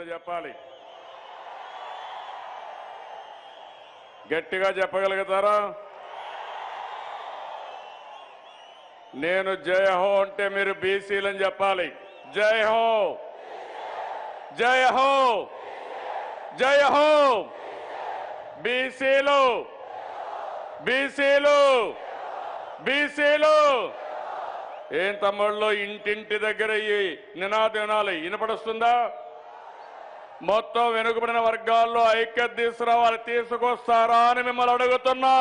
చెప్పాలి గట్టిగా చెప్పగలుగుతారా నేను జయ హో అంటే మీరు బీసీలని చెప్పాలి జై హో జయ హో జయ హో బీసీలు బీసీలు బీసీలు ఏం తమ్ముళ్ళు ఇంటింటి దగ్గర ఈ నినాదం వినాలి వినపడుస్తుందా మొత్తం వెనుకబడిన వర్గాల్లో ఐక్యత తీసుకురావాలి తీసుకొస్తారా అని మిమ్మల్ని అడుగుతున్నా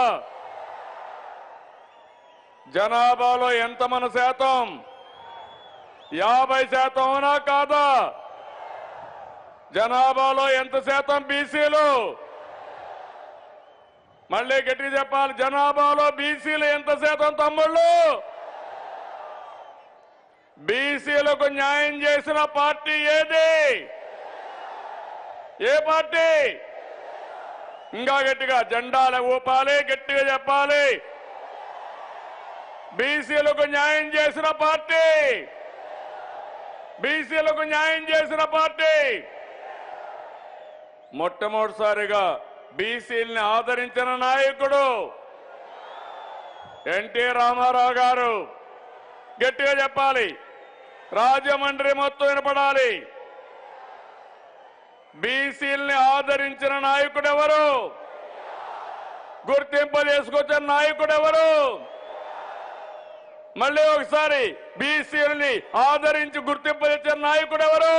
జనాభాలో ఎంత మన శాతం యాభై శాతం అవునా కాదా జనాభాలో ఎంత శాతం బీసీలు మళ్ళీ గట్టిగా చెప్పాలి జనాభాలో బీసీలు ఎంత శాతం తమ్ముళ్ళు బీసీలకు న్యాయం చేసిన పార్టీ ఏది ఏ పార్టీ ఇంకా గట్టిగా జెండాలు ఊపాలి గట్టిగా చెప్పాలి బీసీలకు న్యాయం చేసిన పార్టీ బీసీలకు న్యాయం చేసిన పార్టీ మొట్టమొదటిసారిగా బీసీల్ని ఆదరించిన నాయకుడు ఎన్టీ రామారావు గారు గట్టిగా చెప్పాలి రాజమండ్రి మొత్తం వినపడాలి బీసీల్ని ఆదరించిన నాయకుడు ఎవరు గుర్తింపు తీసుకొచ్చిన నాయకుడు ఎవరు మళ్ళీ ఒకసారి బీసీలని ఆదరించి గుర్తింపు తెచ్చిన నాయకుడు ఎవరు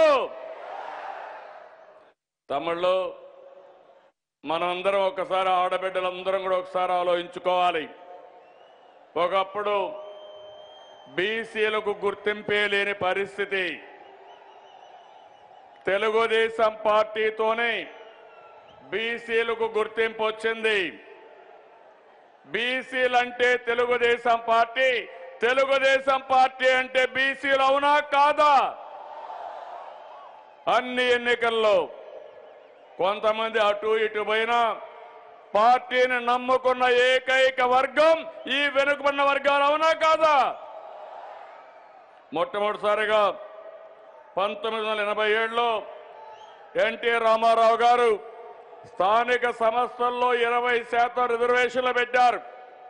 తమిళ్ళు మనందరం ఒకసారి ఆడబిడ్డలందరం కూడా ఒకసారి ఆలోచించుకోవాలి ఒకప్పుడు బీసీలకు గుర్తింపే లేని పరిస్థితి తెలుగుదేశం పార్టీతోనే బీసీలకు గుర్తింపు వచ్చింది బీసీలంటే తెలుగుదేశం పార్టీ తెలుగుదేశం పార్టీ అంటే బీసీలు అవునా కాదా అన్ని ఎన్నికల్లో కొంతమంది అటు ఇటు పోయినా పార్టీని నమ్ముకున్న ఏకైక వర్గం ఈ వెనుకబడిన వర్గాలు అవునా కాదా మొట్టమొదటిసారిగా పంతొమ్మిది వందల ఎనభై ఏడులో ఎన్టీ రామారావు గారు స్థానిక సంస్థల్లో ఇరవై శాతం రిజర్వేషన్లు పెట్టారు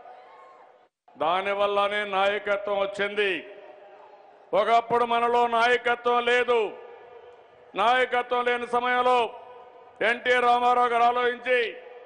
దానివల్లనే నాయకత్వం వచ్చింది ఒకప్పుడు మనలో నాయకత్వం లేదు నాయకత్వం లేని సమయంలో ఎన్టీ రామారావు గారు ఆలోచించి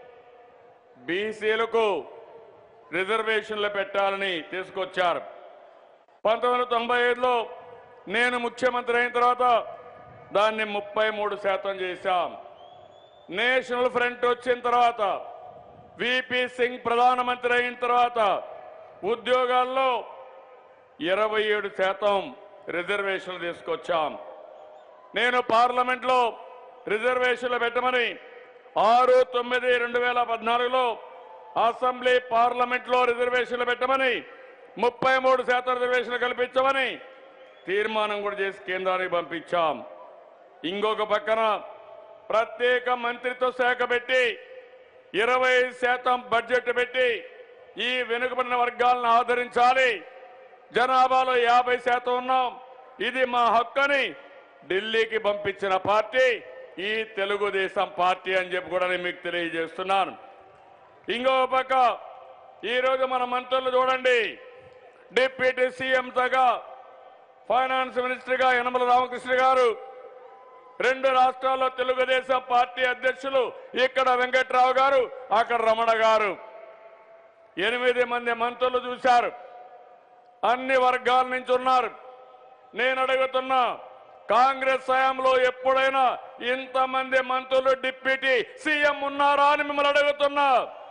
బీసీలకు రిజర్వేషన్లు పెట్టాలని తీసుకొచ్చారు పంతొమ్మిది వందల తొంభై ఐదులో నేను ముఖ్యమంత్రి అయిన తర్వాత దాన్ని ముప్పై మూడు శాతం చేశాం నేషనల్ ఫ్రంట్ వచ్చిన తర్వాత విపి సింగ్ ప్రధానమంత్రి అయిన తర్వాత ఉద్యోగాల్లో ఇరవై ఏడు శాతం రిజర్వేషన్లు తీసుకొచ్చాం నేను పార్లమెంట్లో రిజర్వేషన్లు పెట్టమని ఆరు తొమ్మిది రెండు వేల పద్నాలుగులో అసెంబ్లీ పార్లమెంట్లో రిజర్వేషన్లు పెట్టమని ముప్పై మూడు శాతం రిజర్వేషన్లు కల్పించమని తీర్మానం కూడా చేసి కేంద్రానికి పంపించాం ఇంకొక పక్కన ప్రత్యేక మంత్రిత్వ శాఖ పెట్టి ఇరవై శాతం బడ్జెట్ పెట్టి ఈ వెనుకబడిన వర్గాలను ఆదరించాలి జనాభాలో యాభై శాతం ఉన్నాం ఇది మా హక్కని ఢిల్లీకి పంపించిన పార్టీ ఈ తెలుగుదేశం పార్టీ అని చెప్పి కూడా నేను మీకు తెలియజేస్తున్నాను ఇంకో పక్క ఈరోజు మన మంత్రులు చూడండి డిప్యూటీ సీఎం తగా ఫైనాన్స్ మినిస్టర్గా యనమల రామకృష్ణ గారు రెండు రాష్ట్రాల్లో తెలుగుదేశం పార్టీ అధ్యక్షులు ఇక్కడ వెంకట్రావు గారు అక్కడ రమణ గారు ఎనిమిది మంది మంత్రులు చూశారు అన్ని వర్గాల నుంచి ఉన్నారు నేను అడుగుతున్నా కాంగ్రెస్ హయాంలో ఎప్పుడైనా ఇంతమంది మంత్రులు డిప్యూటీ సీఎం ఉన్నారా అని మిమ్మల్ని అడుగుతున్నా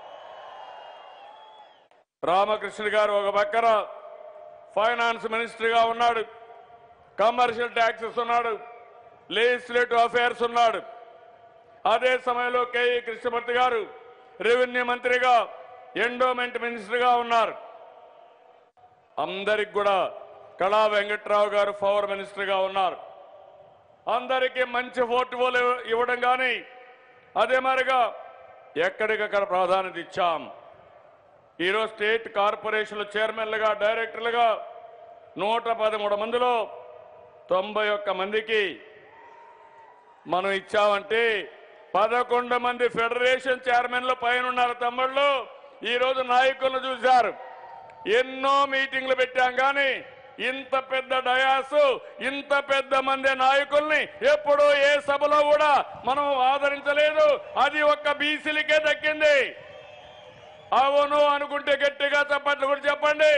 రామకృష్ణ గారు ఒక పక్కన ఫైనాన్స్ మినిస్టర్గా ఉన్నాడు కమర్షియల్ ట్యాక్సెస్ ఉన్నాడు లెజిస్లేటివ్ అఫైర్స్ ఉన్నాడు అదే సమయంలో కేఈ కృష్ణమూర్తి గారు రెవెన్యూ మంత్రిగా ఎండోమెంట్ మినిస్టర్గా ఉన్నారు అందరికి కూడా కళా వెంకట్రావు గారు పవర్ మినిస్టర్గా ఉన్నారు అందరికీ మంచి పోర్టుఫోలియో ఇవ్వడం కానీ అదే మరిగా ఎక్కడికక్కడ ప్రాధాన్యత ఇచ్చాం ఈరోజు స్టేట్ కార్పొరేషన్ల చైర్మన్లుగా డైరెక్టర్లుగా నూట పదమూడు మందిలో తొంభై ఒక్క మందికి మనం ఇచ్చామంటే పదకొండు మంది ఫెడరేషన్ చైర్మన్లు పైన ఉన్నారు తమ్ముళ్ళు ఈ రోజు నాయకులను చూశారు ఎన్నో మీటింగ్లు పెట్టాం కానీ ఇంత పెద్ద డయాసు ఇంత పెద్ద మంది నాయకుల్ని ఎప్పుడూ ఏ సభలో కూడా మనం ఆదరించలేదు అది ఒక్క బీసీలకే దక్కింది అవును అనుకుంటే గట్టిగా చప్పట్లు కూడా చెప్పండి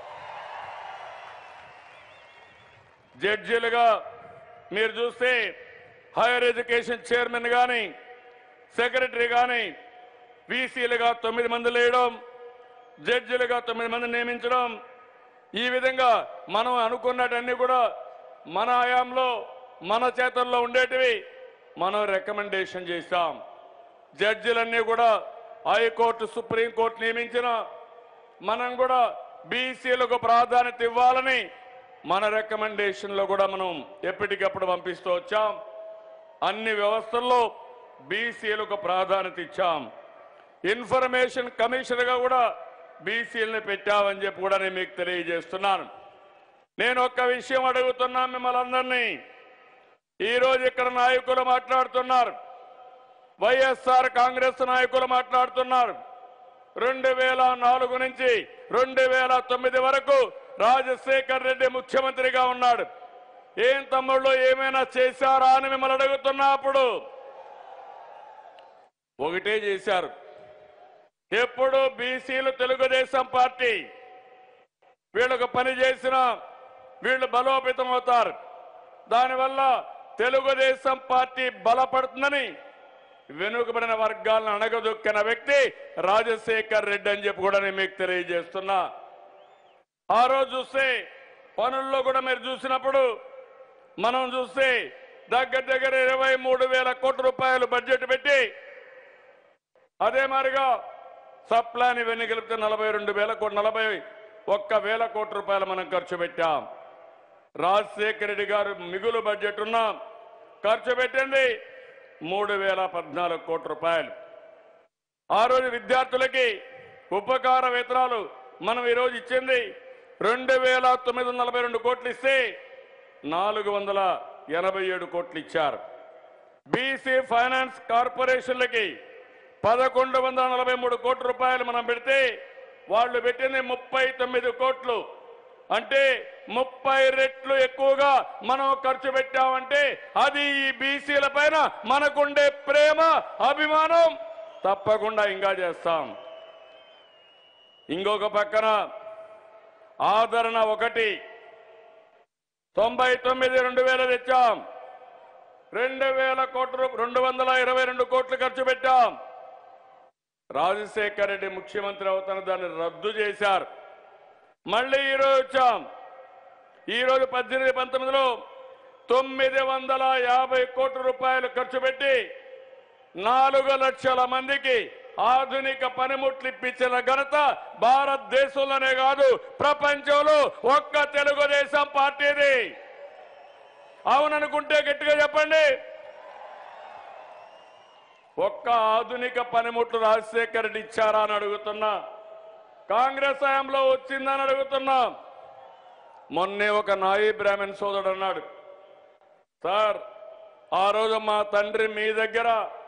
జడ్జీలుగా మీరు చూస్తే హైయర్ ఎడ్యుకేషన్ చైర్మన్ కానీ సెక్రటరీ కానీ వీసీలుగా తొమ్మిది మంది లేయడం జడ్జిలుగా తొమ్మిది మంది నియమించడం ఈ విధంగా మనం అనుకున్నటన్నీ కూడా మన హయాంలో మన చేతుల్లో ఉండేటివి మనం రికమెండేషన్ చేశాం జడ్జిలన్నీ కూడా హైకోర్టు సుప్రీంకోర్టు నియమించిన మనం కూడా బీసీలకు ప్రాధాన్యత ఇవ్వాలని మన రికమెండేషన్లో కూడా మనం ఎప్పటికప్పుడు పంపిస్తూ వచ్చాం అన్ని వ్యవస్థల్లో బీసీలకు ప్రాధాన్యత ఇచ్చాం ఇన్ఫర్మేషన్ కమిషనర్గా కూడా బీసీలని పెట్టామని చెప్పి కూడా నేను మీకు తెలియజేస్తున్నాను నేను ఒక్క విషయం అడుగుతున్నా మిమ్మల్ని అందరినీ ఈరోజు ఇక్కడ నాయకులు మాట్లాడుతున్నారు వైఎస్ఆర్ కాంగ్రెస్ నాయకులు మాట్లాడుతున్నారు రెండు వేల నాలుగు నుంచి రెండు వేల తొమ్మిది వరకు రాజశేఖర్ రెడ్డి ముఖ్యమంత్రిగా ఉన్నాడు ఏం తమ్ముళ్ళు ఏమైనా చేశారా అని మిమ్మల్ని అడుగుతున్నా అప్పుడు ఒకటే చేశారు ఎప్పుడు బీసీలు తెలుగుదేశం పార్టీ వీళ్ళకు పని చేసిన వీళ్ళు బలోపేతం అవుతారు దానివల్ల తెలుగుదేశం పార్టీ బలపడుతుందని వెనుకబడిన వర్గాలను అణగదొక్కిన వ్యక్తి రాజశేఖర్ రెడ్డి అని చెప్పి కూడా నేను మీకు తెలియజేస్తున్నా ఆ రోజు చూస్తే పనుల్లో కూడా మీరు చూసినప్పుడు మనం చూస్తే దగ్గర దగ్గర ఇరవై మూడు వేల కోట్ల రూపాయలు బడ్జెట్ పెట్టి అదే మాదిరిగా సప్లాన్ ఇవన్నీ కలిపితే నలభై రెండు వేల కోట్లు నలభై ఒక్క వేల కోట్ల రూపాయలు మనం ఖర్చు పెట్టాం రాజశేఖర రెడ్డి గారు మిగులు బడ్జెట్ ఉన్నాం ఖర్చు పెట్టింది మూడు వేల పద్నాలుగు కోట్ల రూపాయలు ఆ రోజు విద్యార్థులకి ఉపకార వేతనాలు మనం ఈరోజు ఇచ్చింది రెండు వేల తొమ్మిది వందల నలభై రెండు కోట్లు ఇస్తే నాలుగు వందల ఎనభై ఏడు కోట్లు ఇచ్చారు బీసీ ఫైనాన్స్ కార్పొరేషన్లకి పదకొండు వందల నలభై మూడు కోట్ల రూపాయలు మనం పెడితే వాళ్ళు పెట్టింది ముప్పై తొమ్మిది కోట్లు అంటే ముప్పై రెట్లు ఎక్కువగా మనం ఖర్చు పెట్టామంటే అది ఈ బీసీల పైన మనకుండే ప్రేమ అభిమానం తప్పకుండా ఇంకా చేస్తాం ఇంకొక పక్కన ఆదరణ ఒకటి తొంభై తొమ్మిది రెండు వేల తెచ్చాం రెండు వేల కోట్ల రూ- రెండు వందల ఇరవై రెండు కోట్లు ఖర్చు పెట్టాం రాజశేఖర రెడ్డి ముఖ్యమంత్రి అవుతున్న దాన్ని రద్దు చేశారు మళ్ళీ ఈరోజు వచ్చాం ఈరోజు పద్దెనిమిది పంతొమ్మిదిలో తొమ్మిది వందల యాభై కోట్ల రూపాయలు ఖర్చు పెట్టి నాలుగు లక్షల మందికి ఆధునిక పనిముట్లు ఇప్పించిన ఘనత భారతదేశంలోనే కాదు ప్రపంచంలో ఒక్క తెలుగుదేశం పార్టీది అవుననుకుంటే గట్టిగా చెప్పండి ఒక్క ఆధునిక పనిముట్లు రాజశేఖర రెడ్డి ఇచ్చారా అని అడుగుతున్నా కాంగ్రెస్ హయాంలో వచ్చిందని అడుగుతున్నా మొన్నే ఒక నాయి బ్రాహ్మణ్ సోదరుడు అన్నాడు సార్ ఆ రోజు మా తండ్రి మీ దగ్గర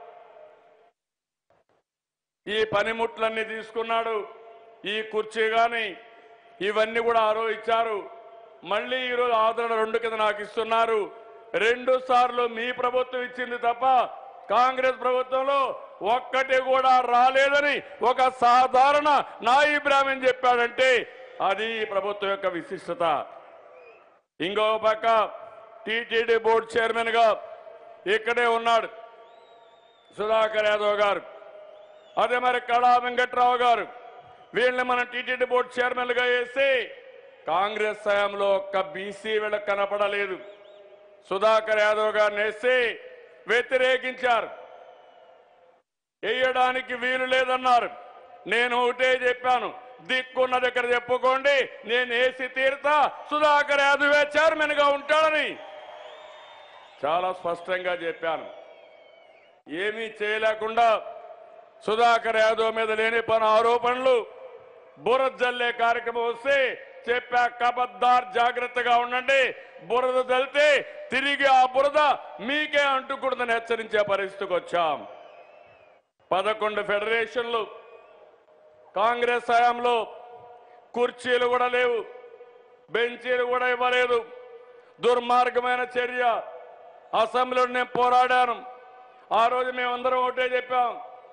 ఈ పనిముట్లన్నీ తీసుకున్నాడు ఈ కుర్చీ గాని ఇవన్నీ కూడా ఆ రోజు ఇచ్చారు మళ్ళీ ఈరోజు ఆదరణ రెండు కింద నాకు ఇస్తున్నారు రెండు సార్లు మీ ప్రభుత్వం ఇచ్చింది తప్ప కాంగ్రెస్ ప్రభుత్వంలో ఒక్కటి కూడా రాలేదని ఒక సాధారణ నాయి బ్రాహ్మణ్ చెప్పాడంటే అది ఈ ప్రభుత్వం యొక్క విశిష్టత ఇంకో పక్క టీటీడీ బోర్డు చైర్మన్ గా ఇక్కడే ఉన్నాడు సుధాకర్ యాదవ్ గారు అదే మరి కళా వెంకట్రావు గారు వీళ్ళని మనం టీటీడీ బోర్డు చైర్మన్లుగా వేసి కాంగ్రెస్ హయాంలో ఒక్క బీసీ వీళ్ళకి కనపడలేదు సుధాకర్ యాదవ్ గారిని వేసి వ్యతిరేకించారు వేయడానికి వీలు లేదన్నారు నేను ఒకటే చెప్పాను దిక్కున్న దగ్గర చెప్పుకోండి నేను వేసి తీరుతా సుధాకర్ యాదవే చైర్మన్ గా ఉంటాడని చాలా స్పష్టంగా చెప్పాను ఏమీ చేయలేకుండా సుధాకర్ యాదవ్ మీద లేని పని ఆరోపణలు బురద జల్లే కార్యక్రమం వస్తే చెప్పా కబద్దార్ జాగ్రత్తగా ఉండండి బురద తలితే తిరిగి ఆ బురద మీకే అంటుకూడదని హెచ్చరించే పరిస్థితికి వచ్చాం పదకొండు ఫెడరేషన్లు కాంగ్రెస్ హయాంలో కుర్చీలు కూడా లేవు బెంచీలు కూడా ఇవ్వలేదు దుర్మార్గమైన చర్య అసెంబ్లీలో నేను పోరాడాను ఆ రోజు మేమందరం ఒకటే చెప్పాం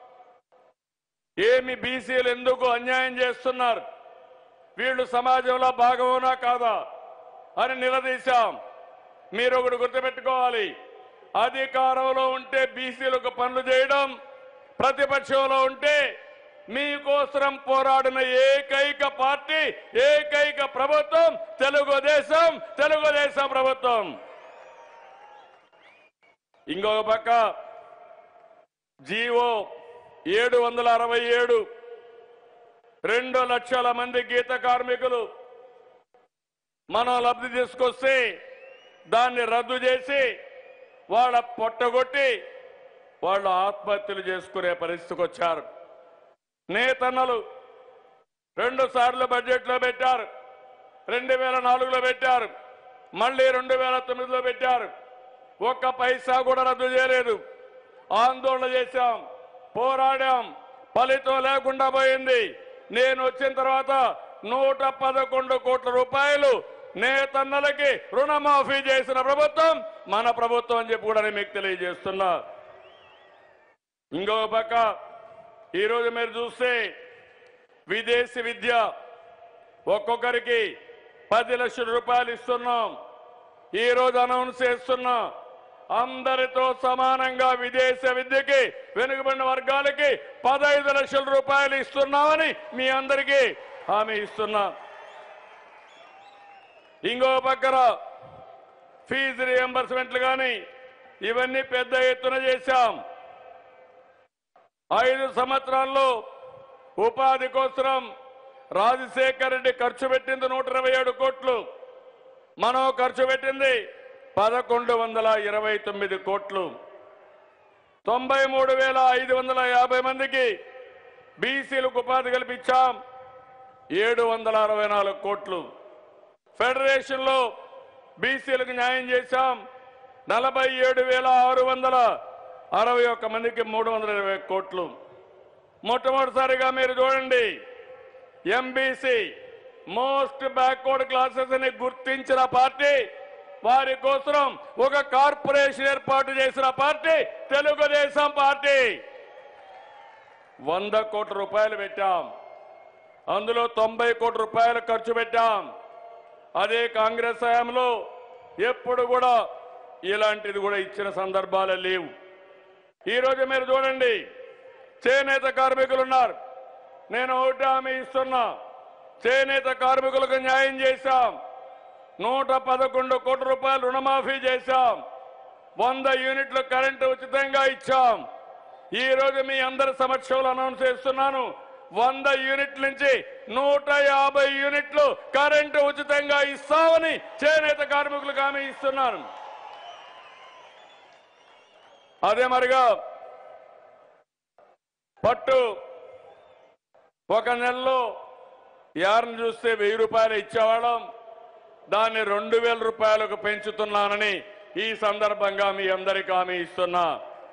ఏమి బీసీలు ఎందుకు అన్యాయం చేస్తున్నారు వీళ్ళు సమాజంలో భాగమవునా కాదా అని నిలదీశాం మీరు ఒకటి గుర్తుపెట్టుకోవాలి అధికారంలో ఉంటే బీసీలకు పనులు చేయడం ప్రతిపక్షంలో ఉంటే మీకోసం పోరాడిన ఏకైక పార్టీ ఏకైక ప్రభుత్వం తెలుగుదేశం తెలుగుదేశం ప్రభుత్వం ఇంకొక పక్క జీవో ఏడు వందల అరవై ఏడు రెండు లక్షల మంది గీత కార్మికులు మనం లబ్ధి తీసుకొస్తే దాన్ని రద్దు చేసి వాళ్ళ పొట్టగొట్టి వాళ్ళు ఆత్మహత్యలు చేసుకునే పరిస్థితికి వచ్చారు నేతన్నలు రెండు సార్లు బడ్జెట్లో పెట్టారు రెండు వేల నాలుగులో పెట్టారు మళ్ళీ రెండు వేల తొమ్మిదిలో పెట్టారు ఒక్క పైసా కూడా రద్దు చేయలేదు ఆందోళన చేశాం పోరాడాం ఫలితం లేకుండా పోయింది నేను వచ్చిన తర్వాత నూట పదకొండు కోట్ల రూపాయలు నేతన్నలకి రుణమాఫీ చేసిన ప్రభుత్వం మన ప్రభుత్వం అని చెప్పి కూడా నేను మీకు తెలియజేస్తున్నా ఇంకో పక్క ఈరోజు మీరు చూస్తే విదేశీ విద్య ఒక్కొక్కరికి పది లక్షల రూపాయలు ఇస్తున్నాం ఈ రోజు అనౌన్స్ చేస్తున్నా అందరితో సమానంగా విదేశీ విద్యకి వెనుకబడిన వర్గాలకి పదహైదు లక్షల రూపాయలు ఇస్తున్నామని మీ అందరికీ హామీ ఇస్తున్నా ఇంకో పక్కన ఫీజు రియంబర్స్మెంట్లు కానీ ఇవన్నీ పెద్ద ఎత్తున చేశాం ఐదు సంవత్సరాల్లో ఉపాధి కోసం రాజశేఖర్ రెడ్డి ఖర్చు పెట్టింది నూట ఇరవై ఏడు కోట్లు మనం ఖర్చు పెట్టింది పదకొండు వందల ఇరవై తొమ్మిది కోట్లు తొంభై మూడు వేల ఐదు వందల యాభై మందికి బీసీలకు ఉపాధి కల్పించాం ఏడు వందల అరవై నాలుగు కోట్లు ఫెడరేషన్లో బీసీలకు న్యాయం చేశాం నలభై ఏడు వేల ఆరు వందల అరవై ఒక్క మందికి మూడు వందల ఇరవై కోట్లు మొట్టమొదటిసారిగా మీరు చూడండి ఎంబీసీ మోస్ట్ బ్యాక్వర్డ్ క్లాసెస్ అని గుర్తించిన పార్టీ వారి కోసం ఒక కార్పొరేషన్ ఏర్పాటు చేసిన పార్టీ తెలుగుదేశం పార్టీ వంద కోట్ల రూపాయలు పెట్టాం అందులో తొంభై కోట్ల రూపాయలు ఖర్చు పెట్టాం అదే కాంగ్రెస్ హయాంలో ఎప్పుడు కూడా ఇలాంటిది కూడా ఇచ్చిన సందర్భాలే లేవు ఈ రోజు మీరు చూడండి చేనేత కార్మికులు ఉన్నారు నేను ఒకటి హామీ ఇస్తున్నా చేనేత కార్మికులకు న్యాయం చేశాం నూట పదకొండు కోట్ల రూపాయలు రుణమాఫీ చేశాం వంద యూనిట్లు కరెంటు ఉచితంగా ఇచ్చాం ఈ రోజు మీ అందరి సమక్షంలో అనౌన్స్ చేస్తున్నాను వంద యూనిట్ల నుంచి నూట యాభై యూనిట్లు కరెంటు ఉచితంగా ఇస్తామని చేనేత కార్మికులకు హామీ ఇస్తున్నాను అదే మరిగా పట్టు ఒక నెలలో యార్ని చూస్తే వెయ్యి రూపాయలు ఇచ్చేవాళ్ళం దాన్ని రెండు వేల రూపాయలకు పెంచుతున్నానని ఈ సందర్భంగా మీ అందరికీ హామీ ఇస్తున్నా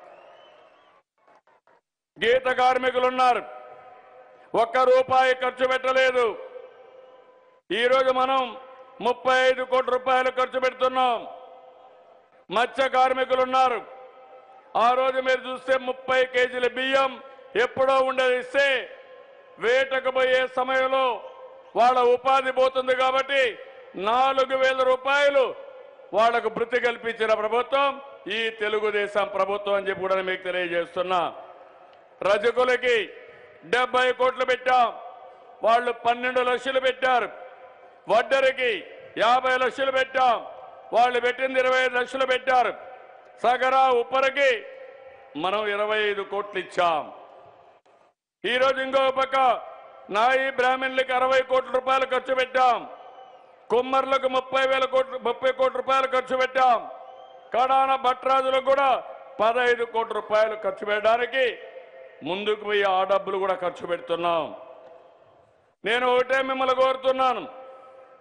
గీత కార్మికులు ఉన్నారు ఒక్క రూపాయి ఖర్చు పెట్టలేదు ఈ రోజు మనం ముప్పై ఐదు కోట్ల రూపాయలు ఖర్చు పెడుతున్నాం మత్స్య కార్మికులు ఉన్నారు ఆ రోజు మీరు చూస్తే ముప్పై కేజీల బియ్యం ఎప్పుడో ఉండేది ఇస్తే వేటకు పోయే సమయంలో వాళ్ళ ఉపాధి పోతుంది కాబట్టి నాలుగు వేల రూపాయలు వాళ్లకు భృతి కల్పించిన ప్రభుత్వం ఈ తెలుగుదేశం ప్రభుత్వం అని చెప్పి కూడా మీకు తెలియజేస్తున్నా రజకులకి డెబ్బై కోట్లు పెట్టాం వాళ్ళు పన్నెండు లక్షలు పెట్టారు వడ్డరికి యాభై లక్షలు పెట్టాం వాళ్ళు పెట్టింది ఇరవై ఐదు లక్షలు పెట్టారు సగరా ఉప్పరకి మనం ఇరవై ఐదు కోట్లు ఇచ్చాం ఈరోజు ఇంకో పక్క నాయి బ్రాహ్మణులకి అరవై కోట్ల రూపాయలు ఖర్చు పెట్టాం కుమ్మర్లకు ముప్పై వేల కోట్లు ముప్పై కోట్ల రూపాయలు ఖర్చు పెట్టాం కడాన భట్రాజులకు కూడా పదహైదు కోట్ల రూపాయలు ఖర్చు పెట్టడానికి ముందుకు పోయి ఆ డబ్బులు కూడా ఖర్చు పెడుతున్నాం నేను ఒకటే మిమ్మల్ని కోరుతున్నాను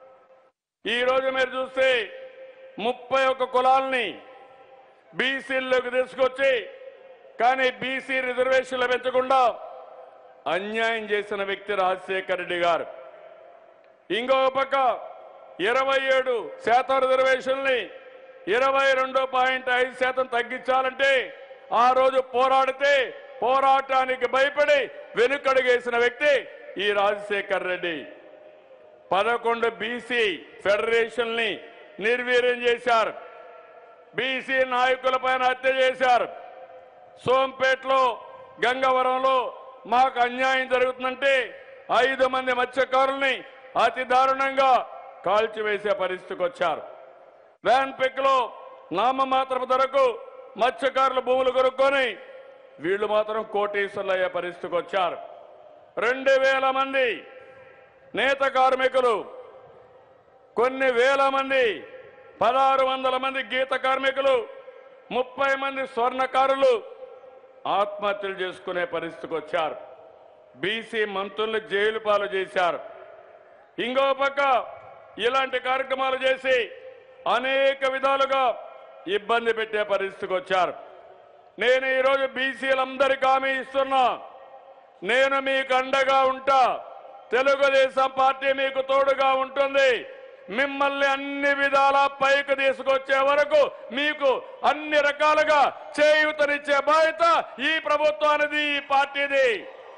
ఈ రోజు మీరు చూస్తే ముప్పై ఒక్క కులాల్ని బీసీల్లోకి తీసుకొచ్చి కానీ బీసీ రిజర్వేషన్లు పెంచకుండా అన్యాయం చేసిన వ్యక్తి రాజశేఖర రెడ్డి గారు ఇంకొక పక్క ఇరవై ఏడు శాతం రిజర్వేషన్ని ఇరవై రెండు పాయింట్ ఐదు శాతం తగ్గించాలంటే ఆ రోజు పోరాడితే పోరాటానికి భయపడి వెనుకడుగేసిన వ్యక్తి ఈ రాజశేఖర్ రెడ్డి పదకొండు బీసీ ఫెడరేషన్ని నిర్వీర్యం చేశారు బీసీ నాయకులపైన హత్య చేశారు సోంపేటలో గంగవరంలో మాకు అన్యాయం జరుగుతుందంటే ఐదు మంది మత్స్యకారుల్ని అతి దారుణంగా కాల్చివేసే పరిస్థితికి వచ్చారు వ్యాన్ పిక్ లో నామమాత్రపు ధరకు మత్స్యకారుల భూములు కొనుక్కొని వీళ్ళు మాత్రం కోటీశ్వర్లు అయ్యే పరిస్థితికి వచ్చారు రెండు వేల మంది నేత కార్మికులు కొన్ని వేల మంది పదహారు వందల మంది గీత కార్మికులు ముప్పై మంది స్వర్ణకారులు ఆత్మహత్యలు చేసుకునే పరిస్థితికి వచ్చారు బీసీ మంత్రులు జైలు పాలు చేశారు ఇంకో పక్క ఇలాంటి కార్యక్రమాలు చేసి అనేక విధాలుగా ఇబ్బంది పెట్టే పరిస్థితికి వచ్చారు నేను ఈరోజు బీసీలందరికీ హామీ ఇస్తున్నా నేను మీకు అండగా ఉంటా తెలుగుదేశం పార్టీ మీకు తోడుగా ఉంటుంది మిమ్మల్ని అన్ని విధాలా పైకి తీసుకొచ్చే వరకు మీకు అన్ని రకాలుగా చేయూతనిచ్చే బాధ్యత ఈ ప్రభుత్వానిది ఈ పార్టీది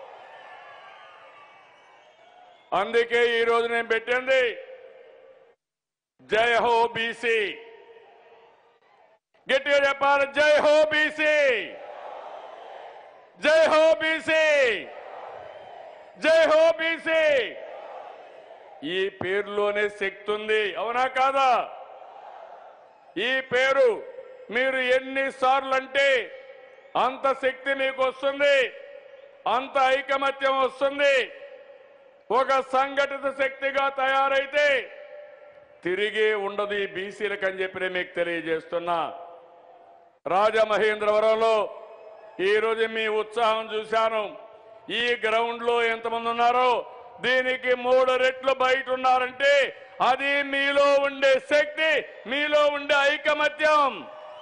అందుకే ఈ రోజు నేను పెట్టింది జై హో బీసీ గట్టిగా చెప్పాలి జై హో బీసీ జై హో బీసీ జై హో బీసీ ఈ పేరులోనే శక్తి ఉంది అవునా కాదా ఈ పేరు మీరు ఎన్నిసార్లు అంటే అంత శక్తి మీకు వస్తుంది అంత ఐకమత్యం వస్తుంది ఒక సంఘటిత శక్తిగా తయారైతే తిరిగి ఉండదు ఈ బీసీలకు అని చెప్పి నేను మీకు తెలియజేస్తున్నా రాజమహేంద్రవరంలో ఈ రోజు మీ ఉత్సాహం చూశాను ఈ గ్రౌండ్ లో ఎంతమంది ఉన్నారో దీనికి మూడు రెట్లు బయట ఉన్నారంటే అది మీలో ఉండే శక్తి మీలో ఉండే ఐకమత్యం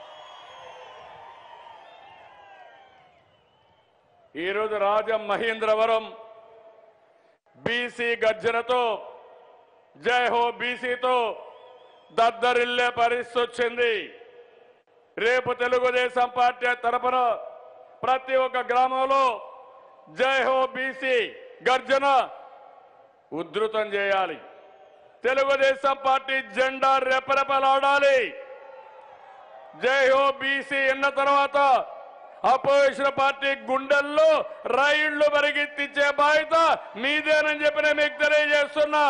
ఈరోజు రాజ మహేంద్రవరం బీసీ గర్జనతో జై హో బీసీతో దద్దరిల్లే పరిస్థితి వచ్చింది రేపు తెలుగుదేశం పార్టీ తరపున ప్రతి ఒక్క గ్రామంలో జై హో బీసీ గర్జన ఉధృతం చేయాలి తెలుగుదేశం పార్టీ జెండా రెపరెపలాడాలి జై హో బీసీ ఎన్న తర్వాత అపోజిషన్ పార్టీ గుండెల్లో రైళ్లు పరిగెత్తించే బాధ్యత మీదేనని చెప్పి నేను మీకు తెలియజేస్తున్నా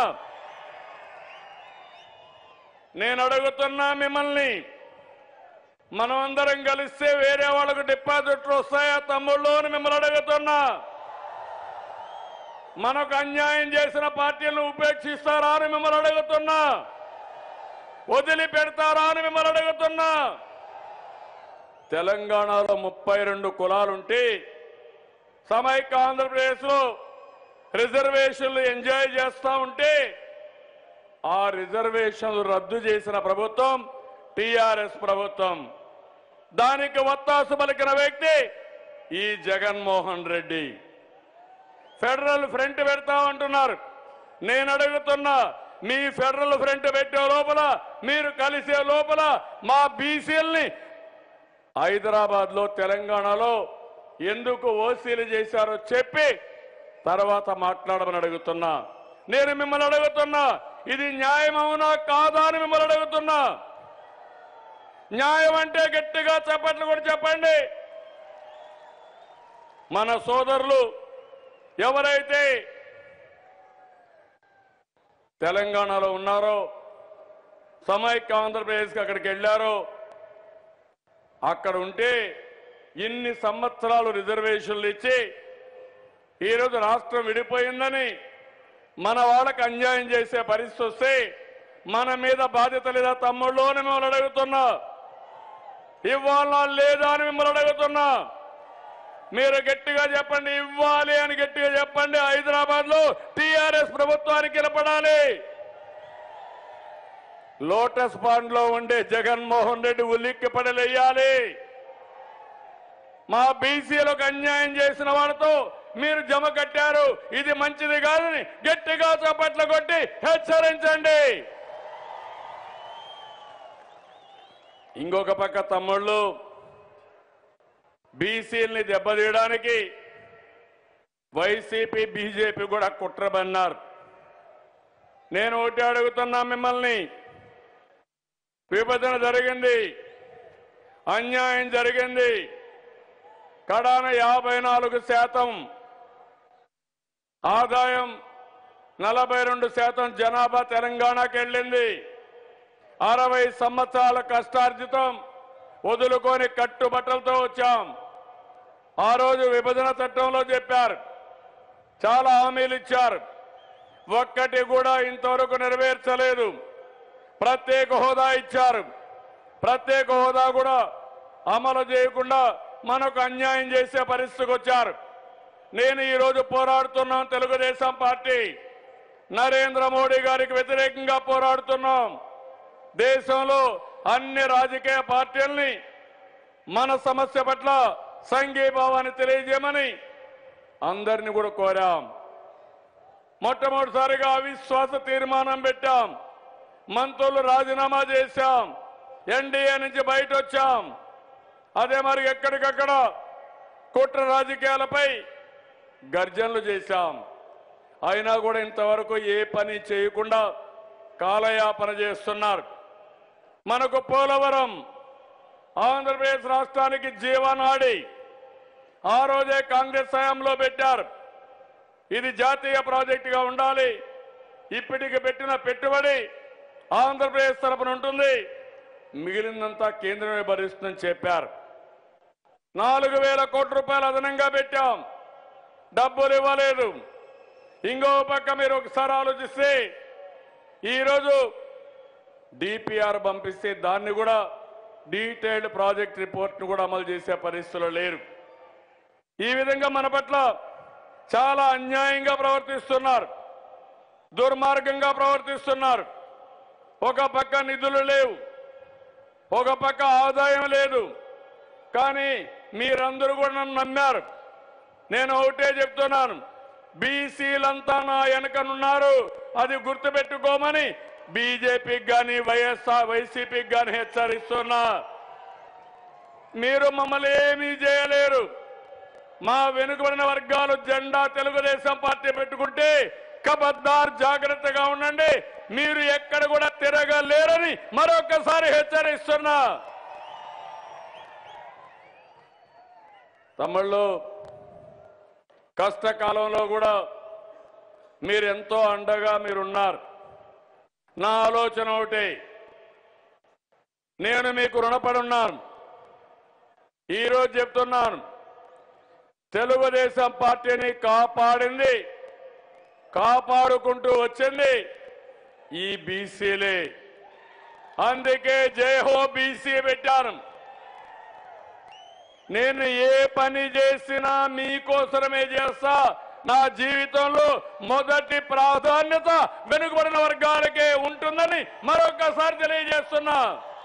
నేను అడుగుతున్నా మిమ్మల్ని మనమందరం కలిస్తే వేరే వాళ్ళకు డిపాజిట్లు వస్తాయా తమ్ముళ్ళు అని మిమ్మల్ని అడుగుతున్నా మనకు అన్యాయం చేసిన పార్టీలను ఉపేక్షిస్తారా అని మిమ్మల్ని అడుగుతున్నా వదిలిపెడతారా అని మిమ్మల్ని అడుగుతున్నా తెలంగాణలో ముప్పై రెండు కులాలుంటే సమైక్య ఆంధ్రప్రదేశ్ లో రిజర్వేషన్లు ఎంజాయ్ చేస్తా ఉంటే ఆ రిజర్వేషన్లు రద్దు చేసిన ప్రభుత్వం టిఆర్ఎస్ ప్రభుత్వం దానికి వత్తాసు పలికిన వ్యక్తి ఈ జగన్మోహన్ రెడ్డి ఫెడరల్ ఫ్రంట్ పెడతామంటున్నారు నేను అడుగుతున్నా మీ ఫెడరల్ ఫ్రంట్ పెట్టే లోపల మీరు కలిసే లోపల మా బీసీల్ని హైదరాబాద్ లో తెలంగాణలో ఎందుకు ఓసీలు చేశారో చెప్పి తర్వాత మాట్లాడమని అడుగుతున్నా నేను మిమ్మల్ని అడుగుతున్నా ఇది న్యాయం అవునా కాదా అని మిమ్మల్ని అడుగుతున్నా న్యాయం అంటే గట్టిగా చెప్పట్లు కూడా చెప్పండి మన సోదరులు ఎవరైతే తెలంగాణలో ఉన్నారో సమైక్య ఆంధ్రప్రదేశ్కి అక్కడికి వెళ్ళారో అక్కడ ఉంటే ఇన్ని సంవత్సరాలు రిజర్వేషన్లు ఇచ్చి ఈరోజు రాష్ట్రం విడిపోయిందని మన వాళ్ళకి అన్యాయం చేసే పరిస్థితి వస్తే మన మీద బాధ్యత లేదా తమ్ముళ్ళు అని మిమ్మల్ని అడుగుతున్నా ఇవ్వాలా లేదా అని మిమ్మల్ని అడుగుతున్నా మీరు గట్టిగా చెప్పండి ఇవ్వాలి అని గట్టిగా చెప్పండి హైదరాబాద్ లో టిఆర్ఎస్ ప్రభుత్వానికి నిలబడాలి లోటస్ పాండ్ లో ఉండే జగన్మోహన్ రెడ్డి ఉలిక్కి పడలేయాలి మా బీసీలకు అన్యాయం చేసిన వాళ్ళతో మీరు జమ కట్టారు ఇది మంచిది కాదని గట్టిగా చప్పట్లు కొట్టి హెచ్చరించండి ఇంకొక పక్క తమ్ముళ్ళు బీసీల్ని దెబ్బతీయడానికి వైసీపీ బీజేపీ కూడా కుట్రబన్నారు నేను ఒకటి అడుగుతున్నా మిమ్మల్ని విభజన జరిగింది అన్యాయం జరిగింది కడాన యాభై నాలుగు శాతం ఆదాయం నలభై రెండు శాతం జనాభా తెలంగాణకి వెళ్ళింది అరవై సంవత్సరాల కష్టార్జితం వదులుకొని కట్టుబట్టలతో వచ్చాం ఆ రోజు విభజన చట్టంలో చెప్పారు చాలా హామీలు ఇచ్చారు ఒక్కటి కూడా ఇంతవరకు నెరవేర్చలేదు ప్రత్యేక హోదా ఇచ్చారు ప్రత్యేక హోదా కూడా అమలు చేయకుండా మనకు అన్యాయం చేసే పరిస్థితికి వచ్చారు నేను ఈ రోజు పోరాడుతున్నాం తెలుగుదేశం పార్టీ నరేంద్ర మోడీ గారికి వ్యతిరేకంగా పోరాడుతున్నాం దేశంలో అన్ని రాజకీయ పార్టీల్ని మన సమస్య పట్ల సంఘీభావాన్ని తెలియజేయమని అందరిని కూడా కోరాం మొట్టమొదటిసారిగా అవిశ్వాస తీర్మానం పెట్టాం మంత్రులు రాజీనామా చేశాం ఎన్డీఏ నుంచి బయట వచ్చాం అదే మరి ఎక్కడికక్కడ కుట్ర రాజకీయాలపై గర్జనలు చేశాం అయినా కూడా ఇంతవరకు ఏ పని చేయకుండా కాలయాపన చేస్తున్నారు మనకు పోలవరం ఆంధ్రప్రదేశ్ రాష్ట్రానికి జీవనాడి ఆ రోజే కాంగ్రెస్ హయాంలో పెట్టారు ఇది జాతీయ ప్రాజెక్టుగా ఉండాలి ఇప్పటికి పెట్టిన పెట్టుబడి ఆంధ్రప్రదేశ్ తరపున ఉంటుంది మిగిలినంతా కేంద్రమే భరిస్తుందని చెప్పారు నాలుగు వేల కోట్ల రూపాయలు అదనంగా పెట్టాం డబ్బులు ఇవ్వలేదు ఇంకో పక్క మీరు ఒకసారి ఆలోచిస్తే ఈరోజు డిపిఆర్ పంపిస్తే దాన్ని కూడా డీటెయిల్డ్ ప్రాజెక్ట్ రిపోర్ట్ను కూడా అమలు చేసే పరిస్థితులు లేరు ఈ విధంగా మన పట్ల చాలా అన్యాయంగా ప్రవర్తిస్తున్నారు దుర్మార్గంగా ప్రవర్తిస్తున్నారు ఒక పక్క నిధులు లేవు ఒక పక్క ఆదాయం లేదు కానీ మీరందరూ కూడా నన్ను నమ్మారు నేను ఒకటే చెప్తున్నాను బీసీలంతా నా వెనకనున్నారు అది గుర్తుపెట్టుకోమని బీజేపీకి కానీ వైఎస్ఆర్ వైసీపీకి కానీ హెచ్చరిస్తున్నా మీరు మమ్మల్ని ఏమీ చేయలేరు మా వెనుకబడిన వర్గాలు జెండా తెలుగుదేశం పార్టీ పెట్టుకుంటే కబద్దార్ జాగ్రత్తగా ఉండండి మీరు ఎక్కడ కూడా తిరగలేరని మరొకసారి హెచ్చరిస్తున్నా తమ్ముళ్ళు కష్టకాలంలో కూడా మీరు ఎంతో అండగా మీరున్నారు నా ఆలోచన ఒకటి నేను మీకు రుణపడి ఉన్నాను ఈరోజు చెప్తున్నాను తెలుగుదేశం పార్టీని కాపాడింది కాపాడుకుంటూ వచ్చింది ఈ బీసీలే అందుకే జై హో బీసీ పెట్టాను నేను ఏ పని చేసినా మీకోసమే చేస్తా నా జీవితంలో మొదటి ప్రాధాన్యత వెనుకబడిన వర్గాలకే ఉంటుందని మరొకసారి తెలియజేస్తున్నా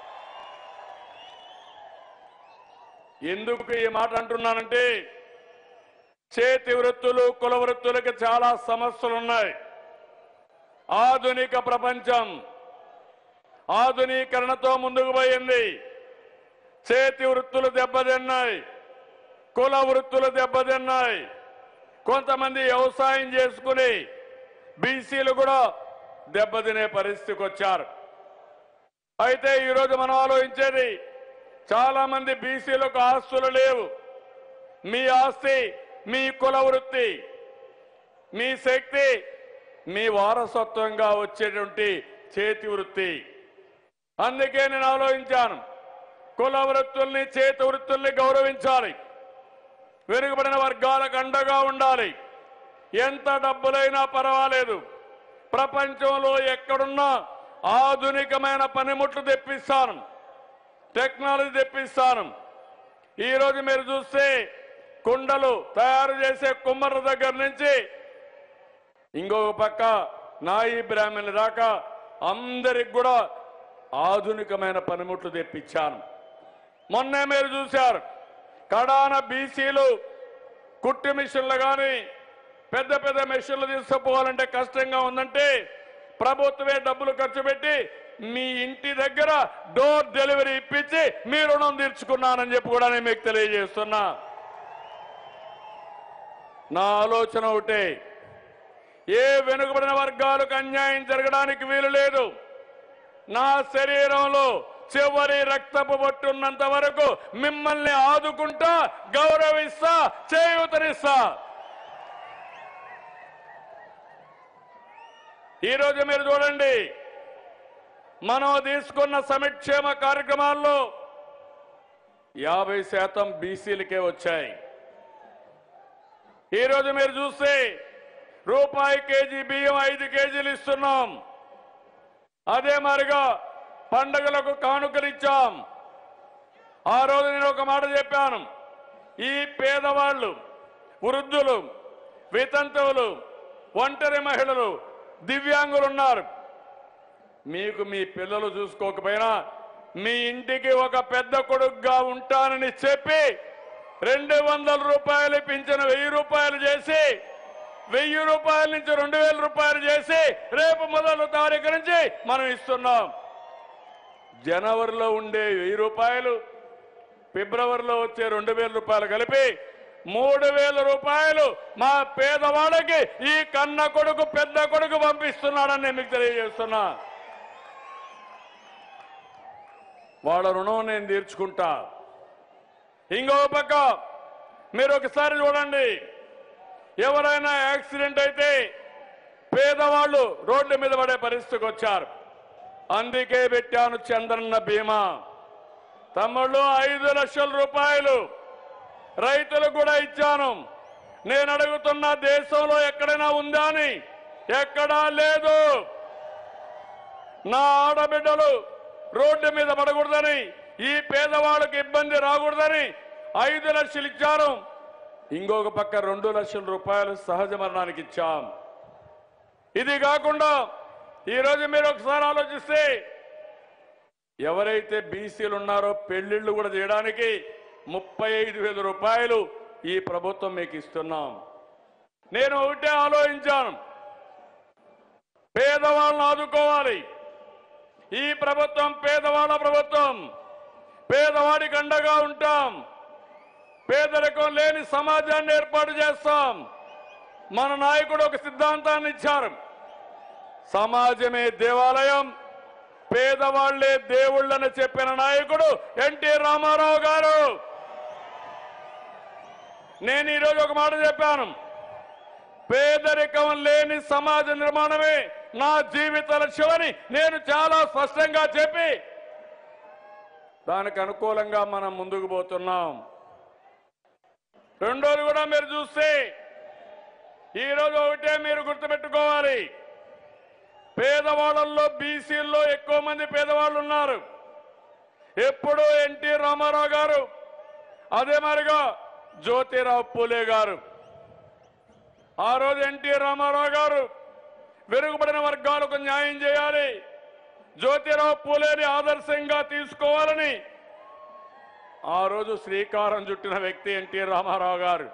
ఎందుకు ఈ మాట అంటున్నానంటే చేతి వృత్తులు కుల వృత్తులకి చాలా సమస్యలు ఉన్నాయి ఆధునిక ప్రపంచం ఆధునీకరణతో ముందుకు పోయింది చేతి వృత్తులు దెబ్బతిన్నాయి కుల వృత్తులు దెబ్బతిన్నాయి కొంతమంది వ్యవసాయం చేసుకుని బీసీలు కూడా దెబ్బతినే పరిస్థితికి వచ్చారు అయితే ఈరోజు మనం ఆలోచించేది చాలా మంది బీసీలకు ఆస్తులు లేవు మీ ఆస్తి మీ కుల వృత్తి మీ శక్తి మీ వారసత్వంగా వచ్చేటువంటి చేతి వృత్తి అందుకే నేను ఆలోచించాను కుల వృత్తుల్ని చేతి వృత్తుల్ని గౌరవించాలి వెనుకబడిన వర్గాలకు అండగా ఉండాలి ఎంత డబ్బులైనా పర్వాలేదు ప్రపంచంలో ఎక్కడున్నా ఆధునికమైన పనిముట్లు తెప్పిస్తాను టెక్నాలజీ తెప్పిస్తాను ఈరోజు మీరు చూస్తే కుండలు తయారు చేసే కుమ్మర్ల దగ్గర నుంచి ఇంకొక పక్క నాయి బ్రాహ్మణుల దాకా అందరికి కూడా ఆధునికమైన పనిముట్లు తెప్పించాను మొన్నే మీరు చూశారు కడాన బీసీలు కుట్టి మిషన్లు కానీ పెద్ద పెద్ద మెషిన్లు తీసుకుపోవాలంటే కష్టంగా ఉందంటే ప్రభుత్వమే డబ్బులు ఖర్చు పెట్టి మీ ఇంటి దగ్గర డోర్ డెలివరీ ఇప్పించి మీ రుణం తీర్చుకున్నానని చెప్పి కూడా నేను మీకు తెలియజేస్తున్నా నా ఆలోచన ఒకటే ఏ వెనుకబడిన వర్గాలకు అన్యాయం జరగడానికి వీలు లేదు నా శరీరంలో చివరి రక్తపు బొట్టున్నంత వరకు మిమ్మల్ని ఆదుకుంటా గౌరవిస్తా చేయూతనిస్తా ఈరోజు మీరు చూడండి మనం తీసుకున్న సంక్షేమ కార్యక్రమాల్లో యాభై శాతం బీసీలకే వచ్చాయి ఈరోజు మీరు చూస్తే రూపాయి కేజీ బియ్యం ఐదు కేజీలు ఇస్తున్నాం అదే మరిగా పండగలకు కానుకలు ఇచ్చాం ఆ రోజు నేను ఒక మాట చెప్పాను ఈ పేదవాళ్ళు వృద్ధులు వితంతువులు ఒంటరి మహిళలు దివ్యాంగులు ఉన్నారు మీకు మీ పిల్లలు చూసుకోకపోయినా మీ ఇంటికి ఒక పెద్ద కొడుకుగా ఉంటానని చెప్పి రెండు వందల రూపాయలు పింఛన వెయ్యి రూపాయలు చేసి వెయ్యి రూపాయల నుంచి రెండు వేల రూపాయలు చేసి రేపు మొదలు తారీఖు నుంచి మనం ఇస్తున్నాం జనవరిలో ఉండే వెయ్యి రూపాయలు ఫిబ్రవరిలో వచ్చే రెండు వేల రూపాయలు కలిపి మూడు వేల రూపాయలు మా పేదవాళ్ళకి ఈ కన్న కొడుకు పెద్ద కొడుకు పంపిస్తున్నాడని నేను మీకు తెలియజేస్తున్నా వాళ్ళ రుణం నేను తీర్చుకుంటా ఇంకో పక్క మీరు ఒకసారి చూడండి ఎవరైనా యాక్సిడెంట్ అయితే పేదవాళ్ళు రోడ్ల మీద పడే పరిస్థితికి వచ్చారు అందుకే పెట్టాను చంద్రన్న బీమా తమ్ముళ్ళు ఐదు లక్షల రూపాయలు రైతులకు కూడా ఇచ్చాను నేను అడుగుతున్న దేశంలో ఎక్కడైనా ఉందా అని ఎక్కడా లేదు నా ఆడబిడ్డలు రోడ్డు మీద పడకూడదని ఈ పేదవాళ్ళకి ఇబ్బంది రాకూడదని ఐదు లక్షలు ఇచ్చారు ఇంకొక పక్క రెండు లక్షల రూపాయలు సహజ మరణానికి ఇచ్చాం ఇది కాకుండా ఈరోజు మీరు ఒకసారి ఆలోచిస్తే ఎవరైతే బీసీలు ఉన్నారో పెళ్లిళ్లు కూడా చేయడానికి ముప్పై ఐదు వేల రూపాయలు ఈ ప్రభుత్వం మీకు ఇస్తున్నాం నేను ఒకటే ఆలోచించాను పేదవాళ్ళని ఆదుకోవాలి ఈ ప్రభుత్వం పేదవాళ్ళ ప్రభుత్వం పేదవాడికి అండగా ఉంటాం పేదరికం లేని సమాజాన్ని ఏర్పాటు చేస్తాం మన నాయకుడు ఒక సిద్ధాంతాన్ని ఇచ్చారు సమాజమే దేవాలయం పేదవాళ్లే దేవుళ్ళని చెప్పిన నాయకుడు ఎన్టీ రామారావు గారు నేను ఈరోజు ఒక మాట చెప్పాను పేదరికం లేని సమాజ నిర్మాణమే నా జీవిత లక్ష్యమని నేను చాలా స్పష్టంగా చెప్పి దానికి అనుకూలంగా మనం ముందుకు పోతున్నాం రెండోది కూడా మీరు చూస్తే ఈరోజు ఒకటే మీరు గుర్తుపెట్టుకోవాలి పేదవాళ్ళల్లో బీసీల్లో ఎక్కువ మంది పేదవాళ్ళు ఉన్నారు ఎప్పుడూ ఎన్టీ రామారావు గారు అదే మరిగా జ్యోతిరావు పూలే గారు ఆ రోజు ఎన్టీ రామారావు గారు వెనుకబడిన వర్గాలకు న్యాయం చేయాలి జ్యోతిరావు పూలేని ఆదర్శంగా తీసుకోవాలని ఆ రోజు శ్రీకారం చుట్టిన వ్యక్తి ఎన్టీ రామారావు గారు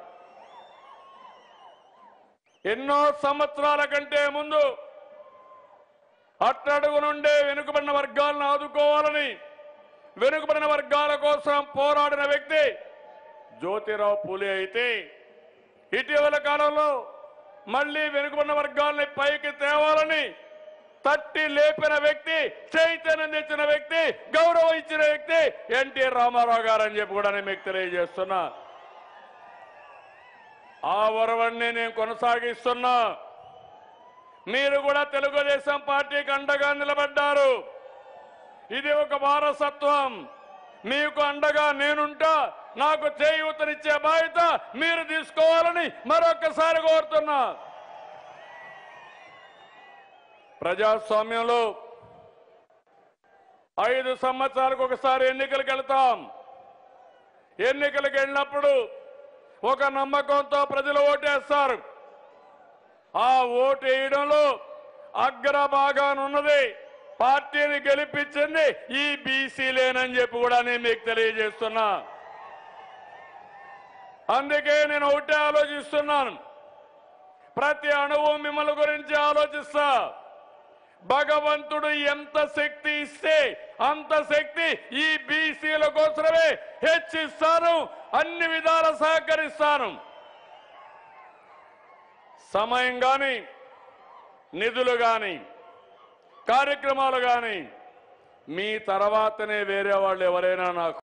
ఎన్నో సంవత్సరాల కంటే ముందు అట్టడుగు నుండే వెనుకబడిన వర్గాలను ఆదుకోవాలని వెనుకబడిన వర్గాల కోసం పోరాడిన వ్యక్తి జ్యోతిరావు పూలే అయితే ఇటీవల కాలంలో మళ్ళీ వెనుకబడిన వర్గాల్ని పైకి తేవాలని తట్టి లేపిన వ్యక్తి చైతన్యం తెచ్చిన వ్యక్తి గౌరవం ఇచ్చిన వ్యక్తి ఎన్టీ రామారావు గారు అని చెప్పి కూడా నేను మీకు తెలియజేస్తున్నా ఆ వరవణ్ణి నేను కొనసాగిస్తున్నా మీరు కూడా తెలుగుదేశం పార్టీకి అండగా నిలబడ్డారు ఇది ఒక వారసత్వం మీకు అండగా నేనుంటా నాకు చేయూతనిచ్చే బాధ్యత మీరు తీసుకోవాలని మరొకసారి కోరుతున్నా ప్రజాస్వామ్యంలో ఐదు సంవత్సరాలకు ఒకసారి ఎన్నికలకు వెళ్తాం ఎన్నికలకు వెళ్ళినప్పుడు ఒక నమ్మకంతో ప్రజలు ఓటేస్తారు ఆ ఓటు వేయడంలో అగ్రభాగానున్నది పార్టీని గెలిపించింది ఈ బీసీలేనని చెప్పి కూడా నేను మీకు తెలియజేస్తున్నా అందుకే నేను ఒకటే ఆలోచిస్తున్నాను ప్రతి అణువు మిమ్మల్ని గురించి ఆలోచిస్తా భగవంతుడు ఎంత శక్తి ఇస్తే అంత శక్తి ఈ బీసీల కోసమే హెచ్చిస్తాను అన్ని విధాల సహకరిస్తాను సమయం కానీ నిధులు కానీ కార్యక్రమాలు కానీ మీ తర్వాతనే వేరే వాళ్ళు ఎవరైనా నాకు